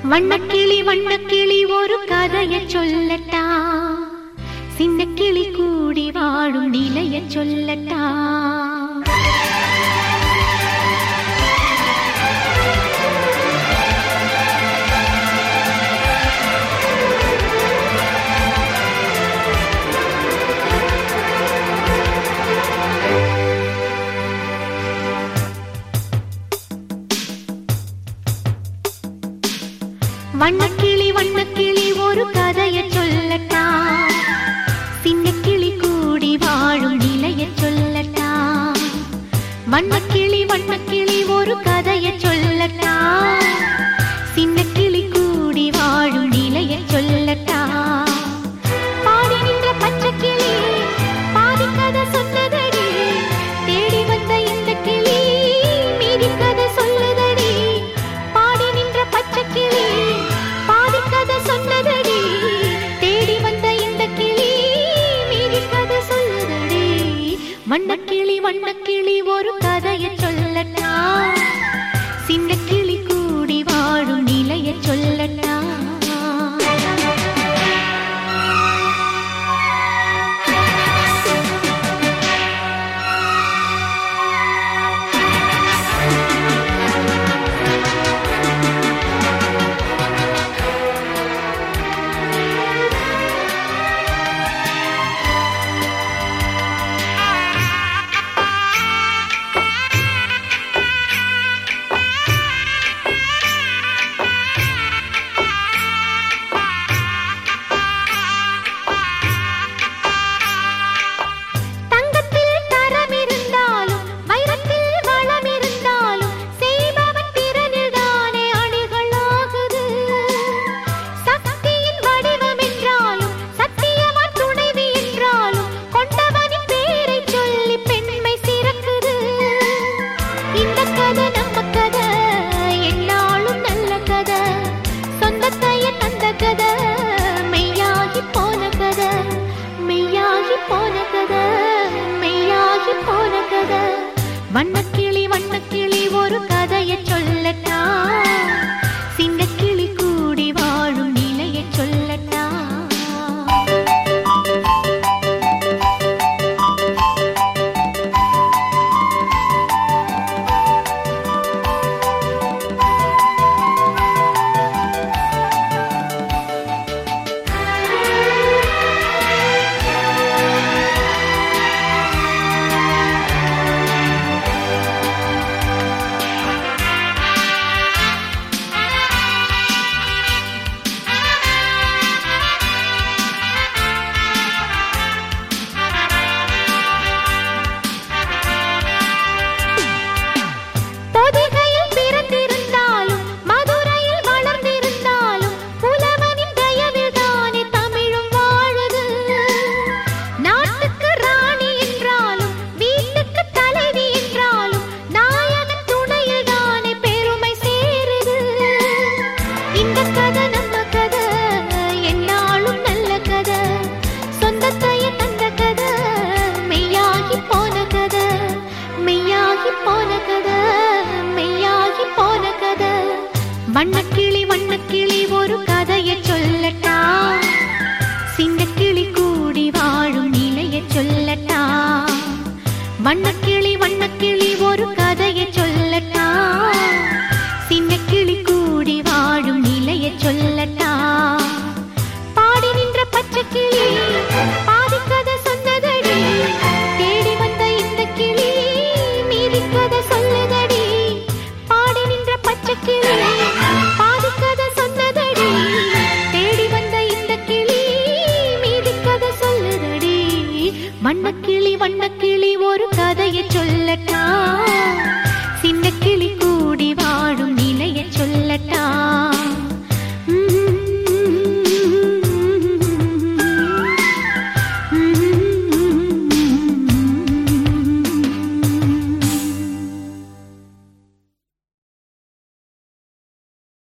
வண்ணக்கிளி வண்ணக்கிளி ஒரு கதைய சொல்லட்டா சின்ன கிளி கூடி வாழும் நிலைய சொல்லட்டா வண்ணக்கிளி வண்ணக்கிளி ஒரு கதைய சொல்லட்டா சின்ன கிளி கூடி வாழும் நிலைய சொல்லட்டா வண்ணக்கிளி வண்ணக்கிளி ஒரு கதைய சொல்லட்டா சின்ன கிளி கூடி வாழும் நிலைய சொல்லட்டா பாடி நின்ற பச்சை கிளி பாதி கதை சொன்னதடி தேடி வந்த இந்த கிளி மீதி கதை சொல்லுதடி பாடி நின்ற பச்சை கிளி பாதி கதை சொன்னதடி தேடி வந்த இந்த கிளி மீதி கதை சொல்லுதடி வண்ணக்கிளி வண்ணக்கிளி ஒரு கதைய சொல்லட்டா சின்ன கிளி கூடி வாழும் நிலைய சொல்லட்டா தங்கத்தில் தரம் இருந்தாலும் வைரத்தில் வளம் இருந்தாலும் செய்பவன் திறனில் தானே அணிகளாகுது சக்தியின் வடிவம் என்றாலும் சத்தியவான் துணைவி என்றாலும் கொண்டவனின் பேரை சொல்லி பெண்மை சிறக்குது இந்த கதை நம்ம கதை என்னாலும் நல்ல கதை சொந்தத்தைய தந்த கதை மெய்யாகி போன கதை மெய்யாகி போன கதை மெய்யாகி போன கதை வண்ணக்கிளி வண்ணக்கிளி ஒரு கதைய சொல்லட்டா சின்ன கிளி கூடி வாழும் நிலைய சொல்லட்டா பொதிகையில் பிறந்திருந்தாலும் மதுரையில் வளர்ந்திருந்தாலும் புலவனின் தயவில் தானே தமிழும் வாழுது நாட்டுக்கு ராணி என்றாலும் வீட்டுக்கு தலைவி என்றாலும் நாயகன் துணையில் தானே பெருமை சேருது இந்த கதை நம்ம கதை என்னாலும் நல்ல கதை சொந்தத்தைய தந்த கதை மெய்யாகி போன கதை மெய்யாகி போன கதை மெய்யாகி போன கதை வண்ணக்கிளி வண்ணக்கிளி ஒரு கதைய சொல்லட்டா சின்ன கிளி கூடி வாழும் நிலைய சொல்லட்டா வண்ணக்கிளி வண்ணக்கிளி ஒரு கதைய சொல்லட்டா சின்ன கிளி கூடி வாழும் நிலைய சொல்லட்டா பாடி நின்ற பச்சை கிளி பாதி கதை சொன்னதடி தேடி வந்த இந்த கிளி மீதி கதை சொல்லுதடி பாடி நின்ற பச்சை கிளி பாதி கதை சொன்னதடி தேடி வந்த இந்த கிளி மீதி கதை சொல்லுதடி வண்ணக்கிளி வண்ணக்கிளி ஒரு கதைய சொல்லட்டா சின்ன கிளி கூடி வாழும் நிலைய சொல்லட்டா